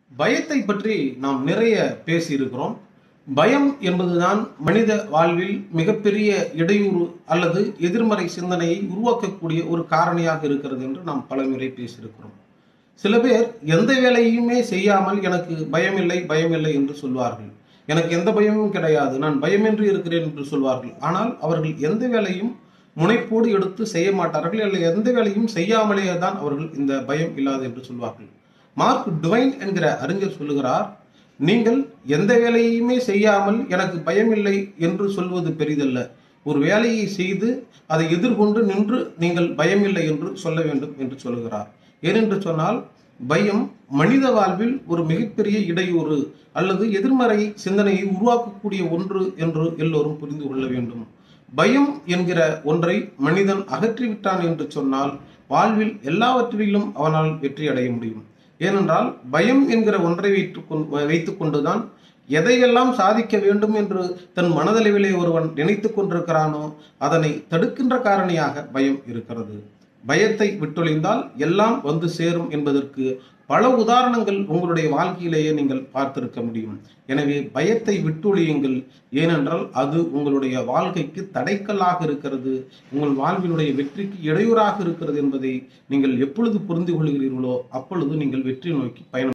பயத்தை பற்றி நாம் நிறைய பேசியிருக்கிறோம் பயம் என்பதுதான் மனித வாழ்வில் மிகப்பெரிய இடையூறு அல்லது எதிர்மறை சிந்தனையை உருவாக்கக்கூடிய ஒரு காரணியாக இருக்கிறது என்று நாம் பலமுறை பேசியிருக்கிறோம் சில பேர் எந்த வேலையுமே செய்யாமல் எனக்கு பயமில்லை பயமில்லை என்று சொல்வார்கள் எனக்கு எந்த பயமும் கிடையாது நான் பயமின்றி இருக்கிறேன் என்று சொல்வார்கள் ஆனால் அவர்கள் எந்த வேலையும் முனைப்போடு எடுத்து செய்ய மாட்டார்கள் அல்லது எந்த வேலையும் செய்யாமலேயே தான் அவர்கள் இந்த பயம் இல்லாது என்று சொல்வார்கள் மார்க் டுவைன் என்கிற அறிஞர் சொல்லுகிறார் நீங்கள் எந்த வேலையுமே செய்யாமல் எனக்கு பயமில்லை என்று சொல்வது பெரிதல்ல ஒரு வேலையை செய்து அதை எதிர்கொண்டு நின்று நீங்கள் பயமில்லை என்று சொல்ல வேண்டும் என்று சொல்லுகிறார் ஏனென்று சொன்னால் பயம் மனித வாழ்வில் ஒரு மிகப்பெரிய இடையூறு அல்லது எதிர்மறை சிந்தனையை உருவாக்கக்கூடிய ஒன்று என்று எல்லோரும் புரிந்து கொள்ள வேண்டும் பயம் என்கிற ஒன்றை மனிதன் அகற்றிவிட்டான் என்று சொன்னால் வாழ்வில் எல்லாவற்றிலும் அவனால் வெற்றி அடைய முடியும் ஏனென்றால் பயம் என்கிற ஒன்றை வைத்து வைத்துக் கொண்டுதான் எதையெல்லாம் சாதிக்க வேண்டும் என்று தன் மனதளவிலே ஒருவன் நினைத்து கொண்டிருக்கிறானோ அதனை தடுக்கின்ற காரணியாக பயம் இருக்கிறது பயத்தை விட்டொழிந்தால் எல்லாம் வந்து சேரும் என்பதற்கு பல உதாரணங்கள் உங்களுடைய வாழ்க்கையிலேயே நீங்கள் பார்த்திருக்க முடியும் எனவே பயத்தை விட்டொழியுங்கள் ஏனென்றால் அது உங்களுடைய வாழ்க்கைக்கு தடைக்கல்லாக இருக்கிறது உங்கள் வாழ்வினுடைய வெற்றிக்கு இடையூறாக இருக்கிறது என்பதை நீங்கள் எப்பொழுது புரிந்து கொள்கிறீர்களோ அப்பொழுது நீங்கள் வெற்றி நோக்கி பயணம்